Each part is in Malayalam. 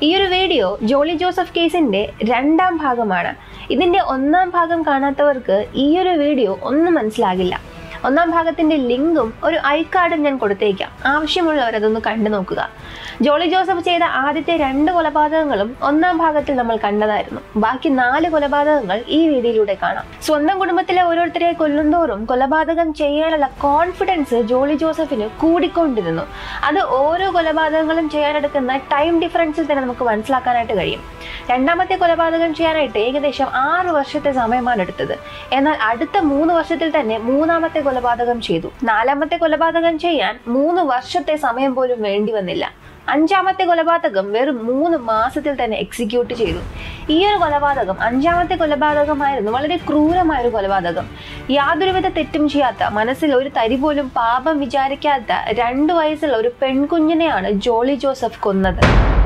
ഈ ഒരു വീഡിയോ ജോളി ജോസഫ് കേസിന്റെ രണ്ടാം ഭാഗമാണ് ഇതിന്റെ ഒന്നാം ഭാഗം കാണാത്തവർക്ക് ഈ ഒരു വീഡിയോ ഒന്നും മനസ്സിലാകില്ല ഒന്നാം ഭാഗത്തിന്റെ ലിങ്കും ഒരു ഐ കാർഡും ഞാൻ കൊടുത്തേക്കാം ആവശ്യമുള്ളവർ അതൊന്ന് കണ്ടു നോക്കുക ജോളി ജോസഫ് ചെയ്ത ആദ്യത്തെ രണ്ട് കൊലപാതകങ്ങളും ഒന്നാം ഭാഗത്തിൽ നമ്മൾ കണ്ടതായിരുന്നു ബാക്കി നാല് കൊലപാതകങ്ങൾ ഈ വീഡിയോയിലൂടെ കാണാം സ്വന്തം കുടുംബത്തിലെ ഓരോരുത്തരെ കൊല്ലുന്തോറും കൊലപാതകം ചെയ്യാനുള്ള കോൺഫിഡൻസ് ജോളി ജോസഫിന് കൂടിക്കൊണ്ടിരുന്നു അത് ഓരോ കൊലപാതകങ്ങളും ചെയ്യാനെടുക്കുന്ന ടൈം ഡിഫറൻസിൽ തന്നെ നമുക്ക് മനസ്സിലാക്കാനായിട്ട് കഴിയും രണ്ടാമത്തെ കൊലപാതകം ചെയ്യാനായിട്ട് ഏകദേശം ആറ് വർഷത്തെ സമയമാണ് എടുത്തത് എന്നാൽ അടുത്ത മൂന്ന് വർഷത്തിൽ തന്നെ മൂന്നാമത്തെ കൊലപാതകം ചെയ്തു നാലാമത്തെ കൊലപാതകം ചെയ്യാൻ മൂന്ന് വർഷത്തെ സമയം പോലും വേണ്ടി വന്നില്ല അഞ്ചാമത്തെ കൊലപാതകം വെറും മൂന്ന് മാസത്തിൽ തന്നെ എക്സിക്യൂട്ട് ചെയ്തു ഈ ഒരു കൊലപാതകം അഞ്ചാമത്തെ കൊലപാതകമായിരുന്നു വളരെ ക്രൂരമായ ഒരു കൊലപാതകം യാതൊരുവിധ തെറ്റും ചെയ്യാത്ത മനസ്സിൽ ഒരു തരി പോലും പാപം വിചാരിക്കാത്ത രണ്ടു വയസ്സുള്ള ഒരു പെൺകുഞ്ഞിനെയാണ് ജോളി ജോസഫ് കൊന്നത്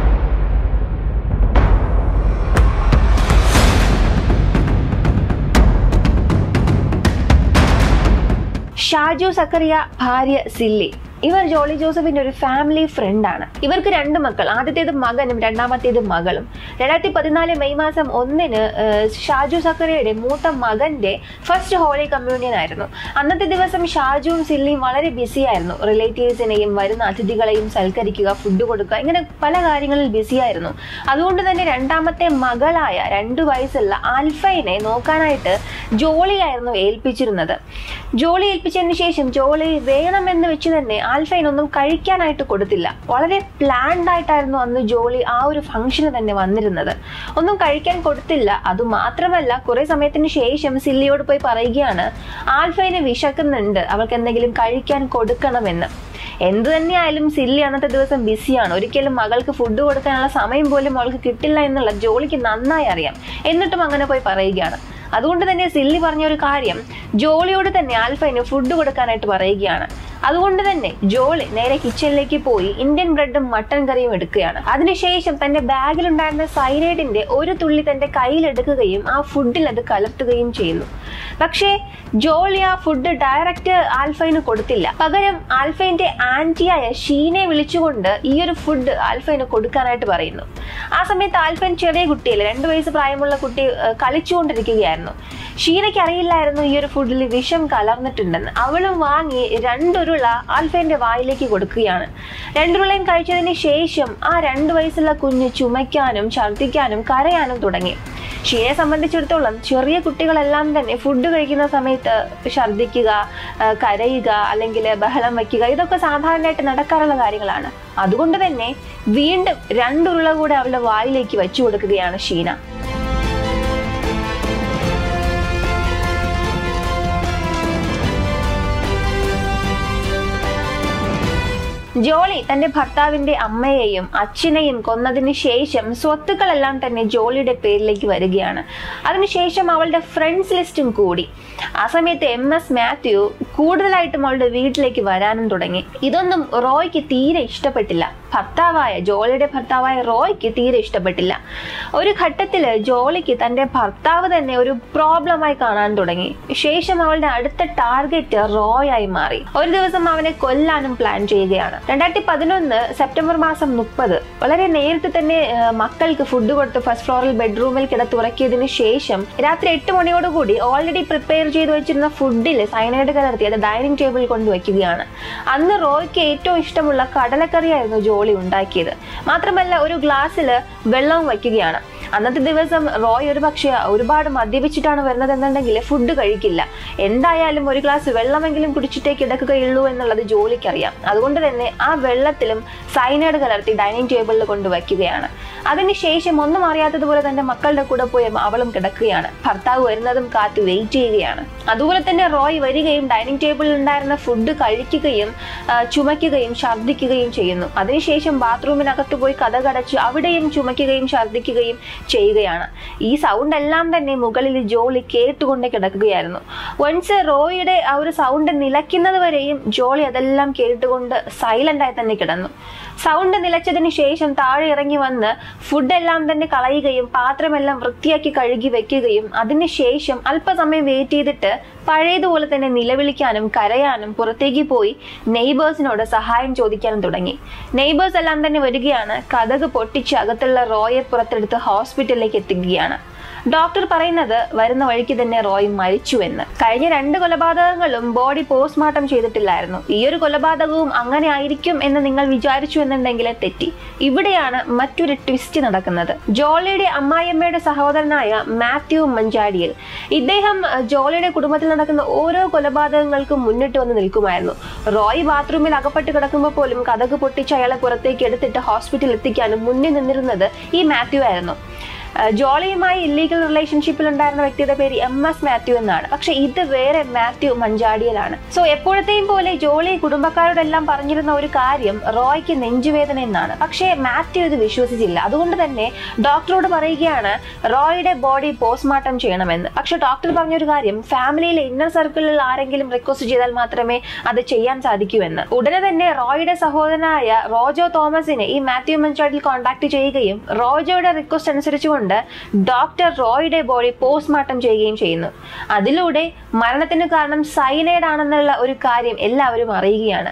ഷാജു സക്കറിയ ഭാര്യ സില്ലി ഇവർ ജോളി ജോസഫിന്റെ ഒരു ഫാമിലി ഫ്രണ്ടാണ് ഇവർക്ക് രണ്ട് മക്കൾ ആദ്യത്തേത് മകനും രണ്ടാമത്തേത് മകളും രണ്ടായിരത്തി പതിനാല് മെയ് മാസം ഒന്നിന് ഏഹ്, ഷാജു സക്കറിയയുടെ മൂത്ത മകന്റെ ഫസ്റ്റ് ഹോളി കമ്മ്യൂണിയൻ ആയിരുന്നു അന്നത്തെ ദിവസം ഷാജുവും സില്ലിയും വളരെ ബിസി ആയിരുന്നു റിലേറ്റീവ്സിനെയും വരുന്ന അതിഥികളെയും സൽക്കരിക്കുക ഫുഡ് കൊടുക്കുക ഇങ്ങനെ പല കാര്യങ്ങളിൽ ബിസി ആയിരുന്നു അതുകൊണ്ട് തന്നെ രണ്ടാമത്തെ മകളായ രണ്ടു വയസ്സുള്ള ആൽഫൈനെ നോക്കാനായിട്ട് ജോളിയായിരുന്നു ഏൽപ്പിച്ചിരുന്നത് ജോളി ഏൽപ്പിച്ചതിന് ശേഷം ജോളി വേണമെന്ന് വെച്ച് തന്നെ ആൽഫൈൻ ഒന്നും കഴിക്കാനായിട്ട് കൊടുത്തില്ല വളരെ പ്ലാൻഡ് ആയിട്ടായിരുന്നു അന്ന് ജോളി ആ ഒരു ഫംഗ്ഷന് തന്നെ വന്നിരുന്നത് ഒന്നും കഴിക്കാൻ കൊടുത്തില്ല അതുമാത്രമല്ല കുറെ സമയത്തിന് ശേഷം സില്ലിയോട് പോയി പറയുകയാണ് ആൽഫൈന് വിശക്കുന്നുണ്ട് അവൾക്ക് എന്തെങ്കിലും കഴിക്കാൻ കൊടുക്കണമെന്ന് എന്ത് തന്നെയായാലും സില്ലി അന്നത്തെ ദിവസം ബിസിയാണ് ഒരിക്കലും മകൾക്ക് ഫുഡ് കൊടുക്കാനുള്ള സമയം പോലും അവൾക്ക് കിട്ടില്ല എന്നുള്ള ജോളിക്ക് നന്നായി അറിയാം എന്നിട്ടും അങ്ങനെ പോയി പറയുകയാണ് അതുകൊണ്ട് തന്നെ സില്ലി പറഞ്ഞ ഒരു കാര്യം ജോളിയോട് തന്നെ ആൽഫൈന് ഫുഡ് കൊടുക്കാനായിട്ട് പറയുകയാണ് അതുകൊണ്ട് തന്നെ ജോളി നേരെ കിച്ചണിലേക്ക് പോയി ഇന്ത്യൻ ബ്രെഡും മട്ടൻ കറിയും എടുക്കുകയാണ് അതിനുശേഷം തന്റെ ബാഗിലുണ്ടായിരുന്ന സൈനൈഡിന്റെ ഒരു തുള്ളി തന്റെ കയ്യിലെടുക്കുകയും ആ ഫുഡിൽ അത് കലർത്തുകയും ചെയ്യുന്നു പക്ഷേ ജോളി ആ ഫുഡ് ഡയറക്റ്റ് ആൽഫൈന് കൊടുത്തില്ല പകരം ആൽഫൈന്റെ ആന്റിയായ ഷീനെ വിളിച്ചുകൊണ്ട് ഈ ഒരു ഫുഡ് ആൽഫൈന് കൊടുക്കാനായിട്ട് പറയുന്നു ആ സമയത്ത് ആൽഫൈൻ ചെറിയ കുട്ടിയല്ലേ രണ്ടു വയസ്സ് പ്രായമുള്ള കുട്ടി ഏഹ്, കളിച്ചുകൊണ്ടിരിക്കുകയായിരുന്നു ഷീനയ്ക്ക് അറിയില്ലായിരുന്നു ഈ ഒരു ഫുഡിൽ വിഷം കലർന്നിട്ടുണ്ടെന്ന് അവളും വാങ്ങി രണ്ടുരുള ആൽഫൈന്റെ വായിലേക്ക് കൊടുക്കുകയാണ് രണ്ടുരുളയും കഴിച്ചതിന് ശേഷം ആ രണ്ടു വയസ്സുള്ള കുഞ്ഞ് ചുമയ്ക്കാനും ഛർദ്ദിക്കാനും കരയാനും തുടങ്ങി ഷീനെ സംബന്ധിച്ചിടത്തോളം ചെറിയ കുട്ടികളെല്ലാം തന്നെ ഫുഡ് കഴിക്കുന്ന സമയത്ത് ഛർദ്ദിക്കുക ആ, കരയുക അല്ലെങ്കിൽ ബഹളം വയ്ക്കുക ഇതൊക്കെ സാധാരണയായിട്ട് നടക്കാറുള്ള കാര്യങ്ങളാണ് അതുകൊണ്ട് തന്നെ വീണ്ടും രണ്ടുരുള കൂടെ അവളുടെ വായിലേക്ക് വെച്ചു കൊടുക്കുകയാണ് ഷീന ജോളി തന്റെ ഭർത്താവിന്റെ അമ്മയെയും അച്ഛനെയും കൊന്നതിന് ശേഷം സ്വത്തുക്കളെല്ലാം തന്നെ ജോളിയുടെ പേരിലേക്ക് വരികയാണ് അതിനുശേഷം അവളുടെ ഫ്രണ്ട്സ് ലിസ്റ്റും കൂടി ആ സമയത്ത് എം എസ് മാത്യു കൂടുതലായിട്ടും അവളുടെ വീട്ടിലേക്ക് വരാനും തുടങ്ങി ഇതൊന്നും റോയ്ക്ക് തീരെ ഇഷ്ടപ്പെട്ടില്ല ഭർത്താവായ ജോളിയുടെ ഭർത്താവായ റോയ്ക്ക് തീരെ ഇഷ്ടപ്പെട്ടില്ല ഒരു ഘട്ടത്തില് ജോളിക്ക് തന്റെ ഭർത്താവ് തന്നെ ഒരു പ്രോബ്ലമായി കാണാൻ തുടങ്ങി ശേഷം അവളുടെ അടുത്ത ടാർഗറ്റ് റോയായി മാറി ഒരു ദിവസം അവനെ കൊല്ലാനും പ്ലാൻ ചെയ്യുകയാണ് രണ്ടായിരത്തി പതിനൊന്ന് സെപ്റ്റംബർ മാസം മുപ്പത് വളരെ നേരത്തെ തന്നെ ആ, മക്കൾക്ക് ഫുഡ് കൊടുത്ത് ഫസ്റ്റ് ഫ്ലോറിൽ ബെഡ്റൂമിൽ കിടത്തുറക്കിയതിനു ശേഷം രാത്രി എട്ട് മണിയോടുകൂടി ഓൾറെഡി പ്രിപ്പയർ ചെയ്ത് വെച്ചിരുന്ന ഫുഡിൽ സൈനൈഡ് കലർത്തി അത് ഡൈനിങ് ടേബിളിൽ കൊണ്ടുവയ്ക്കുകയാണ് അന്ന് റോയ്ക്ക് ഏറ്റവും ഇഷ്ടമുള്ള കടലക്കറിയായിരുന്നു ജോളി ഉണ്ടാക്കിയത് മാത്രമല്ല ഒരു ഗ്ലാസ്സിൽ വെള്ളവും വയ്ക്കുകയാണ് അന്നത്തെ ദിവസം റോയ് ഒരു പക്ഷേ ഒരുപാട് മദ്യപിച്ചിട്ടാണ് വരുന്നത് എന്നുണ്ടെങ്കിൽ ഫുഡ് കഴിക്കില്ല എന്തായാലും ഒരു ഗ്ലാസ് വെള്ളമെങ്കിലും കുടിച്ചിട്ടേ കിടക്കുകയുള്ളൂ എന്നുള്ളത് ജോലിക്കറിയാം അതുകൊണ്ട് തന്നെ ആ വെള്ളത്തിലും സൈനൈഡ് കലർത്തി ഡൈനിങ് ടേബിളിൽ കൊണ്ട് വയ്ക്കുകയാണ് അതിനുശേഷം ഒന്നും അറിയാത്തതുപോലെ തന്റെ മക്കളുടെ കൂടെ പോയി അവളും കിടക്കുകയാണ് ഭർത്താവ് വരുന്നതും കാത്ത് വെയിറ്റ് ചെയ്യുകയാണ് അതുപോലെ തന്നെ റോയ് വരികയും ഡൈനിങ് ടേബിളിൽ ഉണ്ടായിരുന്ന ഫുഡ് കഴിക്കുകയും ആ, ചുമയ്ക്കുകയും ഛർദ്ദിക്കുകയും ചെയ്യുന്നു അതിനുശേഷം ബാത്റൂമിനകത്ത് പോയി കഥകടച്ച് അവിടെയും ചുമയ്ക്കുകയും ഛർദ്ദിക്കുകയും ചെയ്യുകയാണ് ഈ സൗണ്ട് എല്ലാം തന്നെ മുകളിൽ ജോളി കേട്ടുകൊണ്ട് കിടക്കുകയായിരുന്നു വൺസ് റോയിയുടെ ആ ഒരു സൗണ്ട് നിലയ്ക്കുന്നത് വരെയും ജോളി അതെല്ലാം കേട്ടുകൊണ്ട് സൈലന്റ് ആയി തന്നെ കിടന്നു സൗണ്ട് നിലച്ചതിന് ശേഷം താഴെ ഇറങ്ങി വന്ന് ഫുഡെല്ലാം തന്നെ കളയുകയും പാത്രമെല്ലാം വൃത്തിയാക്കി കഴുകി വെക്കുകയും അതിനുശേഷം അല്പസമയം വെയിറ്റ് ചെയ്തിട്ട് പഴയതുപോലെ തന്നെ നിലവിളിക്കാനും കരയാനും പുറത്തേക്ക് പോയി നെയ്ബേഴ്സിനോട് സഹായം ചോദിക്കാനും തുടങ്ങി നെയ്ബേഴ്സ് എല്ലാം തന്നെ വരികയാണ് കഥക് പൊട്ടിച്ച് അകത്തുള്ള റോയെ പുറത്തെടുത്ത് ഹോസ്പിറ്റലിലേക്ക് എത്തിക്കുകയാണ് ഡോക്ടർ പറയുന്നത് വരുന്ന വഴിക്ക് തന്നെ റോയ് മരിച്ചുവെന്ന് കഴിഞ്ഞ രണ്ട് കൊലപാതകങ്ങളും ബോഡി പോസ്റ്റ്മോർട്ടം ചെയ്തിട്ടില്ലായിരുന്നു ഈ ഒരു കൊലപാതകവും അങ്ങനെ ആയിരിക്കും എന്ന് നിങ്ങൾ വിചാരിച്ചു എന്നുണ്ടെങ്കിൽ തെറ്റി ഇവിടെയാണ് മറ്റൊരു ട്വിസ്റ്റ് നടക്കുന്നത് ജോളിയുടെ അമ്മായിയമ്മയുടെ സഹോദരനായ മാത്യു മഞ്ചാടിയിൽ ഇദ്ദേഹം അഹ്, ജോളിയുടെ കുടുംബത്തിൽ നടക്കുന്ന ഓരോ കൊലപാതകങ്ങൾക്കും മുന്നിട്ട് വന്ന് നിൽക്കുമായിരുന്നു റോയ് ബാത്റൂമിൽ അകപ്പെട്ട് കിടക്കുമ്പോൾ പോലും കഥക് പൊട്ടിച്ച് അയാളെ പുറത്തേക്ക് എടുത്തിട്ട് ഹോസ്പിറ്റലിൽ എത്തിക്കാനും മുന്നിൽ നിന്നിരുന്നത് ഈ മാത്യു ആയിരുന്നു അഹ് ജോളിയുമായി ഇല്ലീഗൽ റിലേഷൻഷിപ്പിൽ ഉണ്ടായിരുന്ന വ്യക്തിയുടെ പേര് എം എസ് മാത്യു എന്നാണ് പക്ഷെ ഇത് വേറെ മാത്യു മഞ്ചാടിയലാണ് സോ എപ്പോഴത്തെയും പോലെ ജോളി കുടുംബക്കാരോടെല്ലാം പറഞ്ഞിരുന്ന ഒരു കാര്യം റോയ്ക്ക് നെഞ്ചുവേദന എന്നാണ് പക്ഷേ മാത്യു ഇത് വിശ്വസിച്ചില്ല അതുകൊണ്ട് തന്നെ ഡോക്ടറോട് പറയുകയാണ് റോയുടെ ബോഡി പോസ്റ്റ്മോർട്ടം ചെയ്യണമെന്ന് പക്ഷെ ഡോക്ടർ പറഞ്ഞൊരു കാര്യം ഫാമിലിയിലെ ഇന്നർ സർക്കിളിൽ ആരെങ്കിലും റിക്വസ്റ്റ് ചെയ്താൽ മാത്രമേ അത് ചെയ്യാൻ സാധിക്കൂ എന്ന് ഉടനെ തന്നെ റോയുടെ സഹോദരനായ റോജോ തോമസിനെ ഈ മാത്യു മഞ്ചാടിൽ കോൺടാക്ട് ചെയ്യുകയും റോജോയുടെ റിക്വസ്റ്റ് അനുസരിച്ചുകൊണ്ട് ഡോക്ടർ റോയുടെ ബോഡി പോസ്റ്റ്മോർട്ടം ചെയ്യുകയും ചെയ്യുന്നു അതിലൂടെ മരണത്തിന് കാരണം സൈനൈഡ് ആണെന്നുള്ള ഒരു കാര്യം എല്ലാവരും അറിയുകയാണ്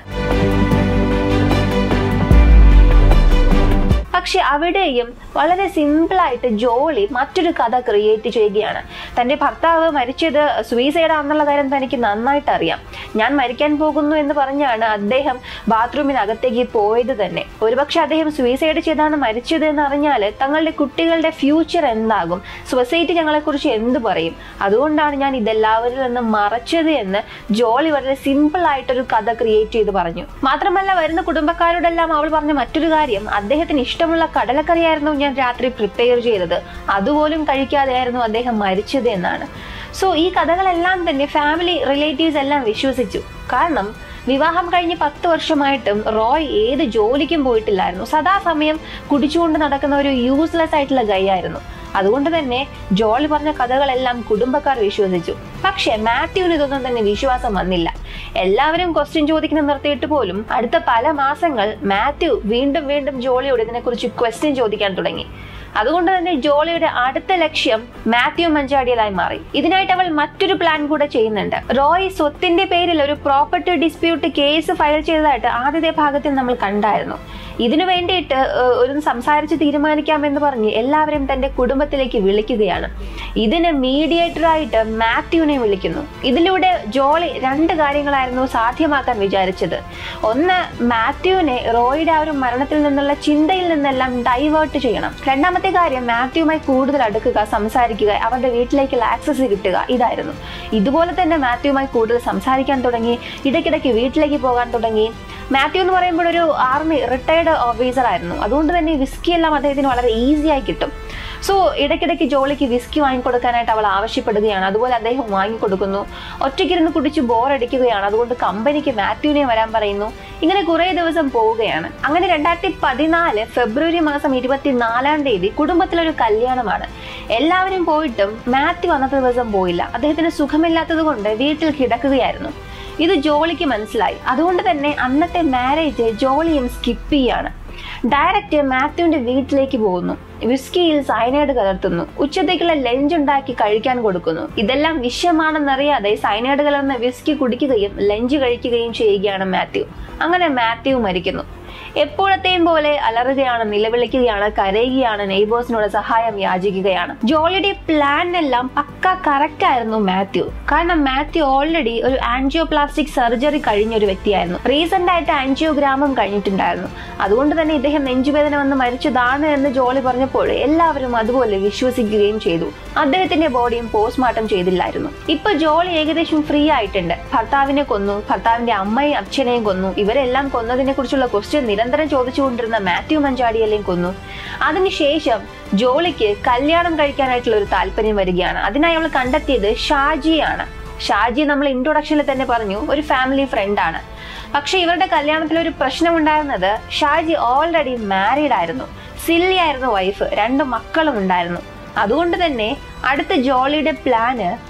പക്ഷെ അവിടെയും വളരെ സിമ്പിളായിട്ട് ജോളി മറ്റൊരു കഥ ക്രിയേറ്റ് ചെയ്യുകയാണ് തന്റെ ഭർത്താവ് മരിച്ചത് സൂയിസൈഡ് ആണെന്നുള്ള കാര്യം തനിക്ക് നന്നായിട്ട് അറിയാം ഞാൻ മരിക്കാൻ പോകുന്നു എന്ന് പറഞ്ഞാണ് അദ്ദേഹം ബാത്റൂമിനകത്തേക്ക് പോയത് തന്നെ ഒരുപക്ഷെ അദ്ദേഹം സൂയിസൈഡ് ചെയ്താണ് മരിച്ചത് എന്ന് അറിഞ്ഞാൽ തങ്ങളുടെ കുട്ടികളുടെ ഫ്യൂച്ചർ എന്താകും സൊസൈറ്റി ഞങ്ങളെക്കുറിച്ച് എന്ത് പറയും അതുകൊണ്ടാണ് ഞാൻ ഇതെല്ലാവരിൽ നിന്നും മറച്ചത് എന്ന് ജോളി വളരെ സിമ്പിൾ ആയിട്ടൊരു കഥ ക്രിയേറ്റ് ചെയ്ത് പറഞ്ഞു മാത്രമല്ല വരുന്ന കുടുംബക്കാരോടെല്ലാം അവൾ പറഞ്ഞ മറ്റൊരു കാര്യം അദ്ദേഹത്തിന് ഇഷ്ടമുള്ള കടലക്കറിയായിരുന്നു ഞാൻ രാത്രി പ്രിപ്പയർ ചെയ്തത് അതുപോലും കഴിക്കാതെയായിരുന്നു അദ്ദേഹം മരിച്ചത് എന്നാണ് സോ ഈ കഥകളെല്ലാം തന്നെ ഫാമിലി റിലേറ്റീവ്സ് എല്ലാം വിശ്വസിച്ചു കാരണം വിവാഹം കഴിഞ്ഞ് പത്ത് വർഷമായിട്ടും റോയ് ഏത് ജോലിക്കും പോയിട്ടില്ലായിരുന്നു സദാസമയം കുടിച്ചുകൊണ്ട് നടക്കുന്ന ഒരു യൂസ്ലെസ് ആയിട്ടുള്ള ഗൈ ആയിരുന്നു അതുകൊണ്ട് തന്നെ ജോളി പറഞ്ഞ കഥകളെല്ലാം കുടുംബക്കാർ വിശ്വസിച്ചു പക്ഷെ മാത്യുവിന് ഇതൊന്നും തന്നെ വിശ്വാസം വന്നില്ല എല്ലാവരും ക്വസ്റ്റ്യൻ ചോദിക്കുന്ന നിർത്തിയിട്ട് പോലും അടുത്ത പല മാസങ്ങൾ മാത്യു വീണ്ടും വീണ്ടും ജോളിയോട് ഇതിനെക്കുറിച്ച് ക്വസ്റ്റ്യൻ ചോദിക്കാൻ തുടങ്ങി അതുകൊണ്ട് തന്നെ ജോളിയുടെ അടുത്ത ലക്ഷ്യം മാത്യു മഞ്ചാടിയലായി മാറി ഇതിനായിട്ട് അവൾ മറ്റൊരു പ്ലാൻ കൂടെ ചെയ്യുന്നുണ്ട് റോയ് സ്വത്തിന്റെ പേരിൽ ഒരു പ്രോപ്പർട്ടി ഡിസ്പ്യൂട്ട് കേസ് ഫയൽ ചെയ്തതായിട്ട് ആദ്യത്തെ ഭാഗത്തിൽ നമ്മൾ കണ്ടായിരുന്നു ഇതിനു വേണ്ടിയിട്ട് ഏഹ്, ഒരു സംസാരിച്ച് തീരുമാനിക്കാമെന്ന് പറഞ്ഞ് എല്ലാവരും തന്റെ കുടുംബത്തിലേക്ക് വിളിക്കുകയാണ് ഇതിന് മീഡിയേറ്റർ ആയിട്ട് മാത്യുവിനെ വിളിക്കുന്നു ഇതിലൂടെ ജോളി രണ്ട് കാര്യങ്ങളായിരുന്നു സാധ്യമാക്കാൻ വിചാരിച്ചത് ഒന്ന് മാത്യുവിനെ റോയുടെ ആ ഒരു മരണത്തിൽ നിന്നുള്ള ചിന്തയിൽ നിന്നെല്ലാം ഡൈവേർട്ട് ചെയ്യണം രണ്ടാമത്തെ കാര്യം മാത്യുവുമായി കൂടുതൽ അടുക്കുക സംസാരിക്കുക അവരുടെ വീട്ടിലേക്കുള്ള ആക്സസ് കിട്ടുക ഇതായിരുന്നു ഇതുപോലെ തന്നെ മാത്യുവുമായി കൂടുതൽ സംസാരിക്കാൻ തുടങ്ങി ഇടയ്ക്കിടയ്ക്ക് വീട്ടിലേക്ക് പോകാൻ തുടങ്ങി മാത്യു എന്ന് പറയുമ്പോൾ ഒരു ആർമി റിട്ടയർഡ് ഓഫീസർ ആയിരുന്നു അതുകൊണ്ട് തന്നെ വിസ്കി എല്ലാം അദ്ദേഹത്തിന് വളരെ ഈസി ആയി കിട്ടും സോ ഇടയ്ക്കിടയ്ക്ക് ജോളിക്ക് വിസ്കി വാങ്ങിക്കൊടുക്കാനായിട്ട് അവൾ ആവശ്യപ്പെടുകയാണ് അതുപോലെ അദ്ദേഹം വാങ്ങിക്കൊടുക്കുന്നു ഒറ്റയ്ക്കിരുന്ന് കുടിച്ച് ബോറടിക്കുകയാണ് അതുകൊണ്ട് കമ്പനിക്ക് മാത്യുവിനെ വരാൻ പറയുന്നു ഇങ്ങനെ കുറേ ദിവസം പോവുകയാണ് അങ്ങനെ രണ്ടായിരത്തി പതിനാല് ഫെബ്രുവരി മാസം ഇരുപത്തിനാലാം തീയതി കുടുംബത്തിലൊരു കല്യാണമാണ് എല്ലാവരും പോയിട്ടും മാത്യു അന്നത്തെ ദിവസം പോയില്ല അദ്ദേഹത്തിന് സുഖമില്ലാത്തത് കൊണ്ട് വീട്ടിൽ കിടക്കുകയായിരുന്നു ഇത് ജോളിക്ക് മനസ്സിലായി അതുകൊണ്ട് തന്നെ അന്നത്തെ മാരേജ് ജോളിയും സ്കിപ്പ് ചെയ്യാണ് ഡയറക്റ്റ് മാത്യുവിന്റെ വീട്ടിലേക്ക് പോകുന്നു വിസ്കിയിൽ സൈനൈഡ് കലർത്തുന്നു ഉച്ചത്തേക്കുള്ള ലഞ്ച് ഉണ്ടാക്കി കഴിക്കാൻ കൊടുക്കുന്നു ഇതെല്ലാം വിഷമാണെന്നറിയാതെ സൈനൈഡ് കലർന്ന വിസ്കി കുടിക്കുകയും ലഞ്ച് കഴിക്കുകയും ചെയ്യുകയാണ് മാത്യു അങ്ങനെ മാത്യു മരിക്കുന്നു എപ്പോഴത്തെയും പോലെ അലറുകയാണ് നിലവിളിക്കുകയാണ് കരയുകയാണ് നെയ്ബേഴ്സിനോട് സഹായം യാചിക്കുകയാണ് ജോളിയുടെ പ്ലാനിനെല്ലാം പക്ക കറക്റ്റ് ആയിരുന്നു മാത്യു കാരണം മാത്യു ഓൾറെഡി ഒരു ആൻജിയോപ്ലാസ്റ്റിക് സർജറി കഴിഞ്ഞ ഒരു വ്യക്തിയായിരുന്നു റീസെന്റ് ആയിട്ട് ആൻജിയോഗ്രാമം കഴിഞ്ഞിട്ടുണ്ടായിരുന്നു അതുകൊണ്ട് തന്നെ ഇദ്ദേഹം നെഞ്ചുവേദന വന്ന് മരിച്ചതാണ് എന്ന് ജോളി പറഞ്ഞപ്പോൾ എല്ലാവരും അതുപോലെ വിശ്വസിക്കുകയും ചെയ്തു അദ്ദേഹത്തിന്റെ ബോഡിയും പോസ്റ്റ്മോർട്ടം ചെയ്തില്ലായിരുന്നു ഇപ്പൊ ജോളി ഏകദേശം ഫ്രീ ആയിട്ടുണ്ട് ഭർത്താവിനെ കൊന്നു ഭർത്താവിന്റെ അമ്മയും അച്ഛനെയും കൊന്നു ഇവരെല്ലാം കൊന്നതിനെ കുറിച്ചുള്ള ക്വസ്റ്റ്യൻ നിരന്തരം ചോദിച്ചുകൊണ്ടിരുന്ന മാത്യു മഞ്ചാടിയെല്ലാം കൊന്നു അതിനുശേഷം ജോളിക്ക് കല്യാണം കഴിക്കാനായിട്ടുള്ള ഒരു താല്പര്യം വരികയാണ് അതിനായി അവൾ കണ്ടെത്തിയത് ഷാജിയാണ് ഷാജി നമ്മൾ ഇൻട്രൊഡക്ഷനിൽ തന്നെ പറഞ്ഞു ഒരു ഫാമിലി ഫ്രണ്ട് ആണ് പക്ഷെ ഇവരുടെ കല്യാണത്തിൽ ഒരു പ്രശ്നം ഉണ്ടായിരുന്നത് ഷാജി ഓൾറെഡി മാരീഡ് ആയിരുന്നു സില്ലി ആയിരുന്നു വൈഫ് രണ്ട് മക്കളും ഉണ്ടായിരുന്നു അതുകൊണ്ട് തന്നെ അടുത്ത ജോളിയുടെ പ്ലാന്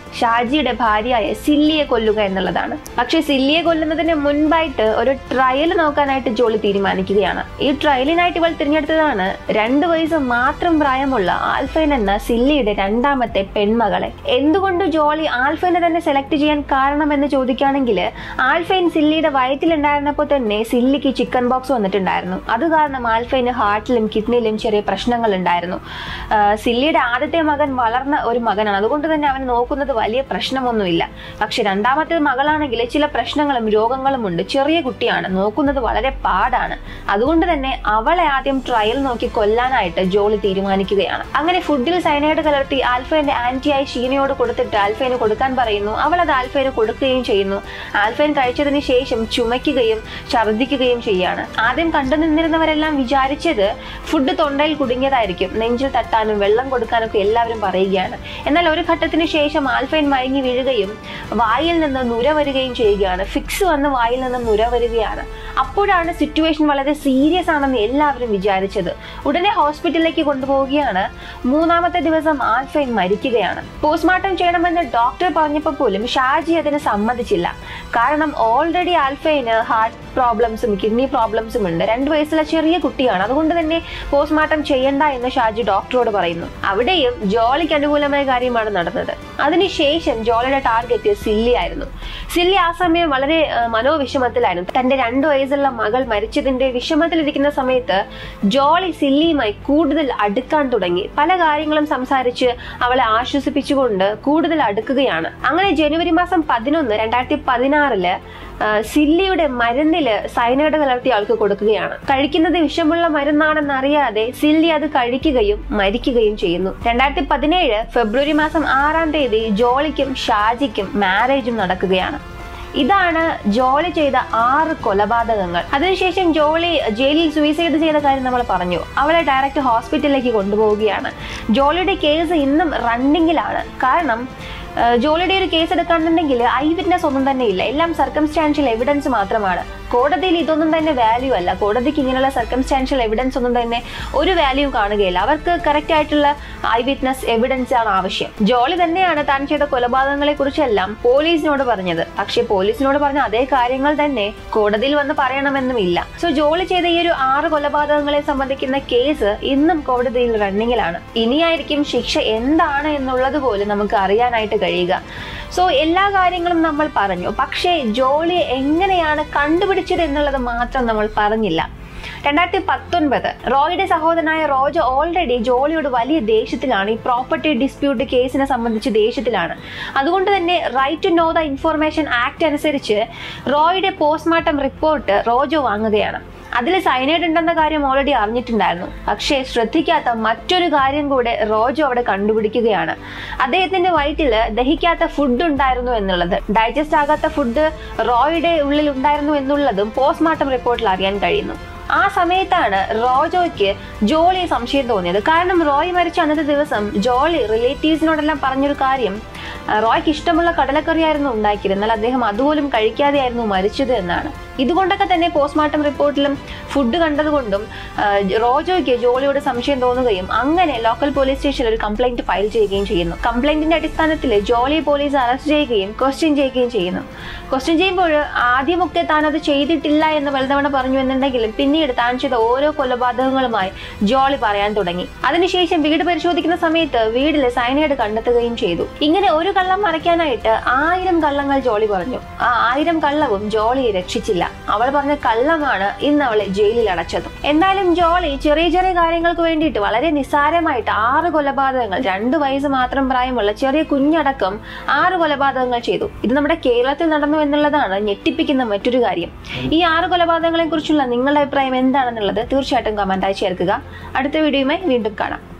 ഷാജിയുടെ ഭാര്യയായ സില്ലിയെ കൊല്ലുക എന്നുള്ളതാണ് പക്ഷേ സില്ലിയെ കൊല്ലുന്നതിന് മുൻപായിട്ട് ഒരു ട്രയൽ നോക്കാനായിട്ട് ജോളി തീരുമാനിക്കുകയാണ് ഈ ട്രയലിനായിട്ട് ഇവൾ തിരഞ്ഞെടുത്തതാണ് രണ്ട് വയസ്സ് മാത്രം പ്രായമുള്ള ആൽഫൈൻ എന്ന സില്ലിയുടെ രണ്ടാമത്തെ പെൺമകളെ എന്തുകൊണ്ട് ജോളി ആൽഫൈനെ തന്നെ സെലക്ട് ചെയ്യാൻ കാരണമെന്ന് ചോദിക്കുകയാണെങ്കിൽ ആൽഫൈൻ സില്ലിയുടെ വയറ്റിലുണ്ടായിരുന്നപ്പോൾ തന്നെ സില്ലിക്ക് ചിക്കൻ ബോക്സ് വന്നിട്ടുണ്ടായിരുന്നു അത് കാരണം ആൽഫൈന് ഹാർട്ടിലും കിഡ്നിയിലും ചെറിയ പ്രശ്നങ്ങൾ ഉണ്ടായിരുന്നു ആഹ് സില്ലിയുടെ ആദ്യത്തെ മകൻ വളർന്ന ഒരു മകനാണ് അതുകൊണ്ട് തന്നെ അവന് നോക്കുന്നത് വലിയ പ്രശ്നമൊന്നുമില്ല പക്ഷെ രണ്ടാമത്തെ മകളാണെങ്കിൽ ചില പ്രശ്നങ്ങളും രോഗങ്ങളും ഉണ്ട് ചെറിയ കുട്ടിയാണ് നോക്കുന്നത് വളരെ പാടാണ് അതുകൊണ്ട് തന്നെ അവളെ ആദ്യം ട്രയൽ നോക്കി കൊല്ലാനായിട്ട് ജോളി തീരുമാനിക്കുകയാണ് അങ്ങനെ ഫുഡിൽ സൈനൈഡ് കലർത്തി ആൽഫൈന്റെ ആന്റിയായി ഷീനയോട് കൊടുത്തിട്ട് ആൽഫൈന് കൊടുക്കാൻ പറയുന്നു അവൾ അത് ആൽഫൈന് കൊടുക്കുകയും ചെയ്യുന്നു ആൽഫൈൻ കഴിച്ചതിന് ശേഷം ചുമയ്ക്കുകയും ഛർദ്ദിക്കുകയും ചെയ്യാണ് ആദ്യം കണ്ടു നിന്നിരുന്നവരെല്ലാം വിചാരിച്ചത് ഫുഡ് തൊണ്ടയിൽ കുടുങ്ങിയതായിരിക്കും നെഞ്ചിൽ തട്ടാനും വെള്ളം കൊടുക്കാനൊക്കെ എല്ലാവരും പറയുകയാണ് എന്നാൽ ഒരു ഘട്ടത്തിന് ശേഷം ആൽഫൈൻ മയങ്ങി വീഴുകയും വായിൽ നിന്ന് നുര വരികയും ചെയ്യുകയാണ് ഫിക്സ് വന്ന് വായിൽ നിന്ന് നുര വരികയാണ് അപ്പോഴാണ് സിറ്റുവേഷൻ വളരെ സീരിയസ് ആണെന്ന് എല്ലാവരും വിചാരിച്ചത് ഉടനെ ഹോസ്പിറ്റലിലേക്ക് കൊണ്ടുപോവുകയാണ് മൂന്നാമത്തെ ദിവസം ആൽഫൈൻ മരിക്കുകയാണ് പോസ്റ്റ്മോർട്ടം ചെയ്യണമെന്ന് ഡോക്ടർ പറഞ്ഞപ്പോൾ പോലും ഷാജി അതിന് സമ്മതിച്ചില്ല കാരണം ഓൾറെഡി ആൽഫൈന് ഹാർട്ട് പ്രോബ്ലംസും കിഡ്നി പ്രോബ്ലംസും ഉണ്ട് രണ്ട് വയസ്സുള്ള ചെറിയ കുട്ടിയാണ് അതുകൊണ്ട് തന്നെ പോസ്റ്റ്മോർട്ടം ചെയ്യണ്ട എന്ന് ഷാജി ഡോക്ടറോട് പറയുന്നു അവിടെയും ജോളിക്ക് അനുകൂലമായ കാര്യമാണ് നടന്നത് അതിനുശേഷം ജോളിയുടെ ടാർഗറ്റ് സില്ലി ആയിരുന്നു സില്ലി ആ സമയം വളരെ ആ, മനോവിഷമത്തിലായിരുന്നു തന്റെ രണ്ടു വയസ്സുള്ള മകൾ മരിച്ചതിന്റെ വിഷമത്തിലിരിക്കുന്ന സമയത്ത് ജോളി സില്ലിയുമായി കൂടുതൽ അടുക്കാൻ തുടങ്ങി പല കാര്യങ്ങളും സംസാരിച്ച് അവളെ ആശ്വസിപ്പിച്ചുകൊണ്ട് കൂടുതൽ അടുക്കുകയാണ് അങ്ങനെ ജനുവരി മാസം പതിനൊന്ന് രണ്ടായിരത്തി പതിനാറില് സില്ലിയുടെ മരുന്നില് സൈനൈഡ് കലർത്തി ആൾക്ക് കൊടുക്കുകയാണ് കഴിക്കുന്നത് വിഷമുള്ള മരുന്നാണെന്ന് അറിയാതെ സില്ലി അത് കഴിക്കുകയും മരിക്കുകയും ചെയ്യുന്നു രണ്ടായിരത്തി പതിനേഴ് ഫെബ്രുവരി മാസം ആറാം തീയതി ജോളിക്കും ഷാജിക്കും മാരേജും നടക്കുകയാണ് ഇതാണ് ജോളി ചെയ്ത ആറ് കൊലപാതകങ്ങൾ അതിനുശേഷം ജോളി ജയിലിൽ സൂയിസൈഡ് ചെയ്ത കാര്യം നമ്മൾ പറഞ്ഞു അവളെ ഡയറക്റ്റ് ഹോസ്പിറ്റലിലേക്ക് കൊണ്ടുപോവുകയാണ് ജോളിയുടെ കേസ് ഇന്നും റണ്ണിങ്ങിലാണ് കാരണം ആ, ജോളിയുടെ ഒരു കേസ് എടുക്കാന്നുണ്ടെങ്കിൽ ഐ വിറ്റ്നസ് ഒന്നും തന്നെ ഇല്ല എല്ലാം സർക്കംസ്റ്റാൻഷ്യൽ എവിഡൻസ് മാത്രമാണ് കോടതിയിൽ ഇതൊന്നും തന്നെ വാല്യൂ അല്ല കോടതിക്ക് ഇങ്ങനെയുള്ള സർക്കംസ്റ്റാൻഷ്യൽ എവിഡൻസ് ഒന്നും തന്നെ ഒരു വാല്യൂ കാണുകയില്ല അവർക്ക് കറക്റ്റ് ആയിട്ടുള്ള ഐ വിറ്റ്നസ് എവിഡൻസ് ആണ് ആവശ്യം ജോളി തന്നെയാണ് താൻ ചെയ്ത കൊലപാതകങ്ങളെ കുറിച്ചെല്ലാം പോലീസിനോട് പറഞ്ഞത് പക്ഷേ പോലീസിനോട് പറഞ്ഞ അതേ കാര്യങ്ങൾ തന്നെ കോടതിയിൽ വന്ന് പറയണമെന്നുമില്ല സോ ജോളി ചെയ്ത ഈ ഒരു ആറ് കൊലപാതകങ്ങളെ സംബന്ധിക്കുന്ന കേസ് ഇന്നും കോടതിയിൽ റണ്ണിങ്ങിലാണ് ഇനിയായിരിക്കും ശിക്ഷ എന്താണ് എന്നുള്ളത് പോലും നമുക്ക് അറിയാനായിട്ട് കഴിയുക സോ എല്ലാ കാര്യങ്ങളും നമ്മൾ പറഞ്ഞു പക്ഷേ ജോളി എങ്ങനെയാണ് കണ്ടുപിടിച്ചത് എന്നുള്ളത് മാത്രം നമ്മൾ പറഞ്ഞില്ല രണ്ടായിരത്തി പത്തൊൻപത് റോയുടെ സഹോദരനായ റോജ ഓൾറെഡി ജോളിയോട് വലിയ ദേഷ്യത്തിലാണ് ഈ പ്രോപ്പർട്ടി ഡിസ്പ്യൂട്ട് കേസിനെ സംബന്ധിച്ച് ദേഷ്യത്തിലാണ് അതുകൊണ്ട് തന്നെ right to know the information act അനുസരിച്ച് റോയുടെ പോസ്റ്റ്മോർട്ടം റിപ്പോർട്ട് റോജോ വാങ്ങുകയാണ് അതിൽ സൈനൈഡ് ഉണ്ടെന്ന കാര്യം ഓൾറെഡി അറിഞ്ഞിട്ടുണ്ടായിരുന്നു പക്ഷേ ശ്രദ്ധിക്കാത്ത മറ്റൊരു കാര്യം കൂടെ റോജോ അവിടെ കണ്ടുപിടിക്കുകയാണ് അദ്ദേഹത്തിന്റെ വയറ്റില് ദഹിക്കാത്ത ഫുഡ് ഉണ്ടായിരുന്നു എന്നുള്ളത് ഡൈജസ്റ്റ് ആകാത്ത ഫുഡ് റോയുടെ ഉള്ളിൽ ഉണ്ടായിരുന്നു എന്നുള്ളതും പോസ്റ്റ്മോർട്ടം റിപ്പോർട്ടിൽ അറിയാൻ കഴിയുന്നു ആ സമയത്താണ് റോജോയ്ക്ക് ജോളി സംശയം തോന്നിയത് കാരണം റോയ് മരിച്ച അന്നത്തെ ദിവസം ജോളി റിലേറ്റീവ്സിനോടെല്ലാം പറഞ്ഞൊരു കാര്യം ആ, റോയ്ക്ക് ഇഷ്ടമുള്ള കടലക്കറിയായിരുന്നു ഉണ്ടാക്കിയത് എന്നാൽ അദ്ദേഹം അതുപോലും കഴിക്കാതെയായിരുന്നു മരിച്ചത് എന്നാണ് ഇതുകൊണ്ടൊക്കെ തന്നെ പോസ്റ്റ്മോർട്ടം റിപ്പോർട്ടിലും ഫുഡ് കണ്ടതുകൊണ്ടും ആ, റോജോയ്ക്ക് ജോളിയോട് സംശയം തോന്നുകയും അങ്ങനെ ലോക്കൽ പോലീസ് സ്റ്റേഷനിൽ ഒരു കംപ്ലൈന്റ് ഫയൽ ചെയ്യുകയും ചെയ്യുന്നു കംപ്ലൈന്റിന്റെ അടിസ്ഥാനത്തിൽ ജോളി പോലീസ് അറസ്റ്റ് ചെയ്യുകയും ക്വസ്റ്റ്യൻ ചെയ്യുകയും ചെയ്യുന്നു ക്വസ്റ്റ്യൻ ചെയ്യുമ്പോൾ ആദ്യമൊക്കെ താൻ അത് ചെയ്തിട്ടില്ല എന്ന് പലതവണ പറഞ്ഞു എന്നുണ്ടെങ്കിലും പിന്നീട് താൻ ചെയ്ത ഓരോ കൊലപാതകങ്ങളുമായി ജോളി പറയാൻ തുടങ്ങി അതിനുശേഷം വീട് പരിശോധിക്കുന്ന സമയത്ത് വീട്ടിൽ സൈനൈഡ് കണ്ടെത്തുകയും ചെയ്തു ഇങ്ങനെ ഒരു കള്ളം മറയ്ക്കാനായിട്ട് ആയിരം കള്ളങ്ങൾ ജോളി പറഞ്ഞു ആ ആയിരം കള്ളവും ജോളിയെ രക്ഷിച്ചില്ല അവൾ പറഞ്ഞ കള്ളമാണ് ഇന്ന് അവളെ ജയിലിൽ അടച്ചതും എന്തായാലും ജോളി ചെറിയ ചെറിയ കാര്യങ്ങൾക്ക് വേണ്ടിയിട്ട് വളരെ നിസ്സാരമായിട്ട് ആറ് കൊലപാതകങ്ങൾ രണ്ട് വയസ്സ് മാത്രം പ്രായമുള്ള ചെറിയ കുഞ്ഞടക്കം ആറ് കൊലപാതകങ്ങൾ ചെയ്തു ഇത് നമ്മുടെ കേരളത്തിൽ നടന്നു എന്നുള്ളതാണ് ഞെട്ടിപ്പിക്കുന്ന മറ്റൊരു കാര്യം ഈ ആറ് കൊലപാതകങ്ങളെ കുറിച്ചുള്ള നിങ്ങളുടെ അഭിപ്രായം എന്താണെന്നുള്ളത് തീർച്ചയായിട്ടും കമന്റായി ചേർക്കുക അടുത്ത വീഡിയോയുമായി വീണ്ടും കാണാം